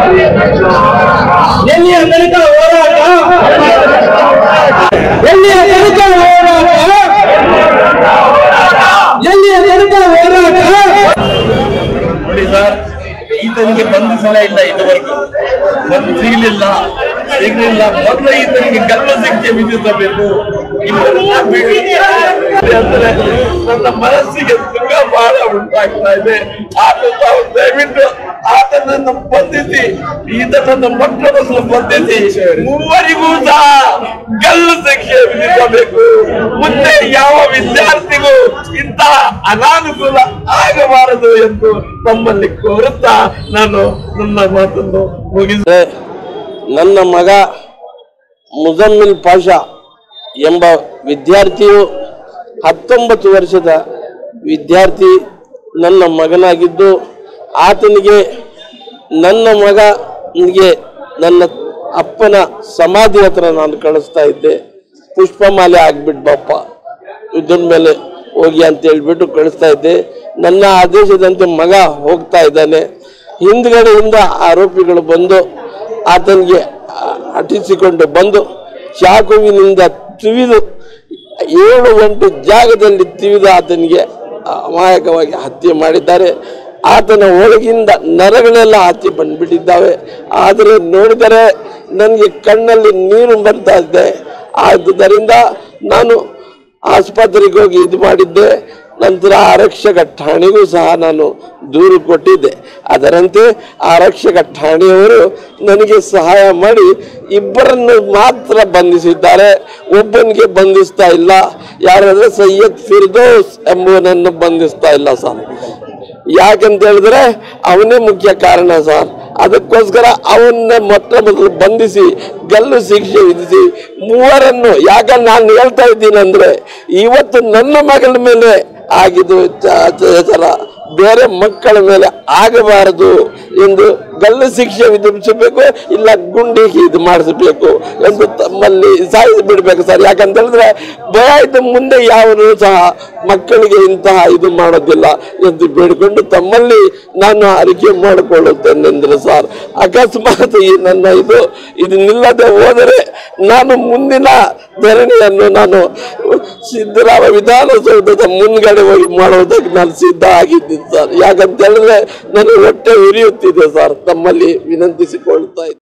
ಎಲ್ಲಿಯ ತನಕ ಹೋರಾಟ ಎಲ್ಲಿಯ ತನಕ ಹೋರಾಟ ಎಲ್ಲಿಯ ತನಕ ಹೋರಾಟ ನೋಡಿ ಸರ್ ಈತನಿಗೆ ಬಂಧಿಸಲೇ ಇಲ್ಲ ಇದುವರೆಗೂ ಬಂದು ಸಿಗಲಿಲ್ಲ ಸಿಗಲಿಲ್ಲ ಮೊದಲು ಈತನಿಗೆ ಗಲ್ಲು ಶಿಕ್ಷೆ ವಿಧಿಸಬೇಕು ಇವರೆಲ್ಲ ಬಿಡಿ ಅಂದ್ರೆ ನನ್ನ ಮನಸ್ಸಿಗೆ ಸುಖ ಬಹಳ ಉಂಟಾಗ್ತಾ ಇದೆ ಆತ ತಾವು ದಯವಿಟ್ಟು ಆತನನ್ನು ಬಂಧಿಸಿ ಈತನನ್ನು ಮೊಟ್ಟ ಮೊದಲು ಬಂಧಿಸಿ ಮೂವರಿಗೂ ಸಹ ಗಲ್ಲು ಶಿಕ್ಷೆ ವಿಧಿಸಬೇಕು ಮುಂದೆ ಯಾವ ವಿದ್ಯಾರ್ಥಿಗೂ ಇಂತಹ ಅನಾನುಕೂಲ ಆಗಬಾರದು ಎಂದು ತಮ್ಮಲ್ಲಿ ಕೋರುತ್ತಾ ನಾನು ನನ್ನ ಮಾತನ್ನು ಮುಗಿಸ ನನ್ನ ಮಗ ಮುಜಮ್ಮಿಲ್ ಪಾಷಾ ಎಂಬ ವಿದ್ಯಾರ್ಥಿಯು ಹತ್ತೊಂಬತ್ತು ವರ್ಷದ ವಿದ್ಯಾರ್ಥಿ ನನ್ನ ಮಗನಾಗಿದ್ದು ಆತನಿಗೆ ನನ್ನ ಮಗನಿಗೆ ನನ್ನ ಅಪ್ಪನ ಸಮಾಧಿ ಹತ್ರ ನಾನು ಕಳಿಸ್ತಾ ಇದ್ದೆ ಪುಷ್ಪಮಾಲೆ ಆಗ್ಬಿಟ್ಟು ಬಪ್ಪ ಯುದ್ಧದ ಮೇಲೆ ಹೋಗಿ ಅಂತ ಹೇಳ್ಬಿಟ್ಟು ಕಳಿಸ್ತಾ ಇದ್ದೆ ನನ್ನ ಆದೇಶದಂತೆ ಮಗ ಹೋಗ್ತಾ ಇದ್ದಾನೆ ಹಿಂದ್ಗಡೆಯಿಂದ ಆರೋಪಿಗಳು ಬಂದು ಆತನಿಗೆ ಅಟಿಸಿಕೊಂಡು ಬಂದು ಚಾಕುವಿನಿಂದ ತಿವಿದು ಏಳು ಗಂಟೆ ಜಾಗದಲ್ಲಿ ತಿವಿದು ಆತನಿಗೆ ಅಮಾಯಕವಾಗಿ ಹತ್ಯೆ ಮಾಡಿದ್ದಾರೆ ಆತನ ಒಳಗಿಂದ ನರಗಳೆಲ್ಲ ಆಚೆ ಬಂದ್ಬಿಟ್ಟಿದ್ದಾವೆ ಆದರೆ ನೋಡಿದರೆ ನನಗೆ ಕಣ್ಣಲ್ಲಿ ನೀರು ಬರ್ತಾ ಇದೆ ಆದುದರಿಂದ ನಾನು ಆಸ್ಪತ್ರೆಗೆ ಹೋಗಿ ಇದು ಮಾಡಿದ್ದೆ ನಂತರ ಆರಕ್ಷಕ ಠಾಣೆಗೂ ಸಹ ನಾನು ದೂರು ಕೊಟ್ಟಿದ್ದೆ ಅದರಂತೆ ಆರಕ್ಷಕ ಠಾಣೆಯವರು ನನಗೆ ಸಹಾಯ ಮಾಡಿ ಇಬ್ಬರನ್ನು ಮಾತ್ರ ಬಂಧಿಸಿದ್ದಾರೆ ಒಬ್ಬನಿಗೆ ಬಂಧಿಸ್ತಾ ಇಲ್ಲ ಯಾರಾದ್ರೆ ಸೈಯದ್ ಫಿರ್ದೋಸ್ ಎಂಬುವನನ್ನು ಬಂಧಿಸ್ತಾ ಇಲ್ಲ ಸರ್ ಯಾಕಂತ ಹೇಳಿದ್ರೆ ಅವನೇ ಮುಖ್ಯ ಕಾರಣ ಸರ್ ಅದಕ್ಕೋಸ್ಕರ ಅವನ್ನ ಮೊಟ್ಟ ಮೊದಲು ಬಂಧಿಸಿ ಗಲ್ಲು ಶಿಕ್ಷೆ ವಿಧಿಸಿ ಮೂವರನ್ನು ಯಾಕಂದ್ರೆ ನಾನು ಹೇಳ್ತಾ ಇದ್ದೀನಿ ಅಂದ್ರೆ ಇವತ್ತು ನನ್ನ ಮಗಳ ಮೇಲೆ ಆಗಿದ್ದು ಚ- ಅತ್ಯಾಚಾರ ಬೇರೆ ಮಕ್ಕಳ ಮೇಲೆ ಆಗಬಾರದು ಎಂದು ಗಲ್ಲು ಶಿಕ್ಷೆ ವಿಧಿಸಬೇಕು ಇಲ್ಲ ಗುಂಡಿಗೆ ಇದು ಮಾಡಿಸಬೇಕು ಎಂದು ತಮ್ಮಲ್ಲಿ ಸಾಯಿಸಿ ಬಿಡಬೇಕು ಸರ್ ಯಾಕಂತ ಹೇಳಿದ್ರೆ ಭಯ ಇದ್ದ ಮುಂದೆ ಯಾವನು ಸಹ ಮಕ್ಕಳಿಗೆ ಇಂತಹ ಇದು ಮಾಡೋದಿಲ್ಲ ಎಂದು ಬೇಡಿಕೊಂಡು ತಮ್ಮಲ್ಲಿ ನಾನು ಅರಿಕೆ ಮಾಡಿಕೊಳ್ಳುತ್ತೇನೆ ಅಂದ್ರೆ ಸರ್ ಅಕಸ್ಮಾತ್ ಈ ನನ್ನ ಇದು ಇದು ನಿಲ್ಲದೆ ಹೋದರೆ ನಾನು ಮುಂದಿನ ಧರಣಿಯನ್ನು ನಾನು ಸಿದ್ದರಾಮ ವಿಧಾನಸೌಧದ ಮುಂದ್ಗಡೆ ಹೋಗಿ ಮಾಡುವುದಕ್ಕೆ ನಾನು ಸಿದ್ಧ ಆಗಿದ್ದೀನಿ ಸರ್ ಯಾಕಂತ ಹೇಳಿದ್ರೆ ನನಗೆ ಹೊಟ್ಟೆ ಉರಿಯುತ್ತಿದೆ ಸರ್ ತಮ್ಮಲ್ಲಿ ವಿನಂತಿಸಿಕೊಳ್ತಾ ಇದ್ದೀನಿ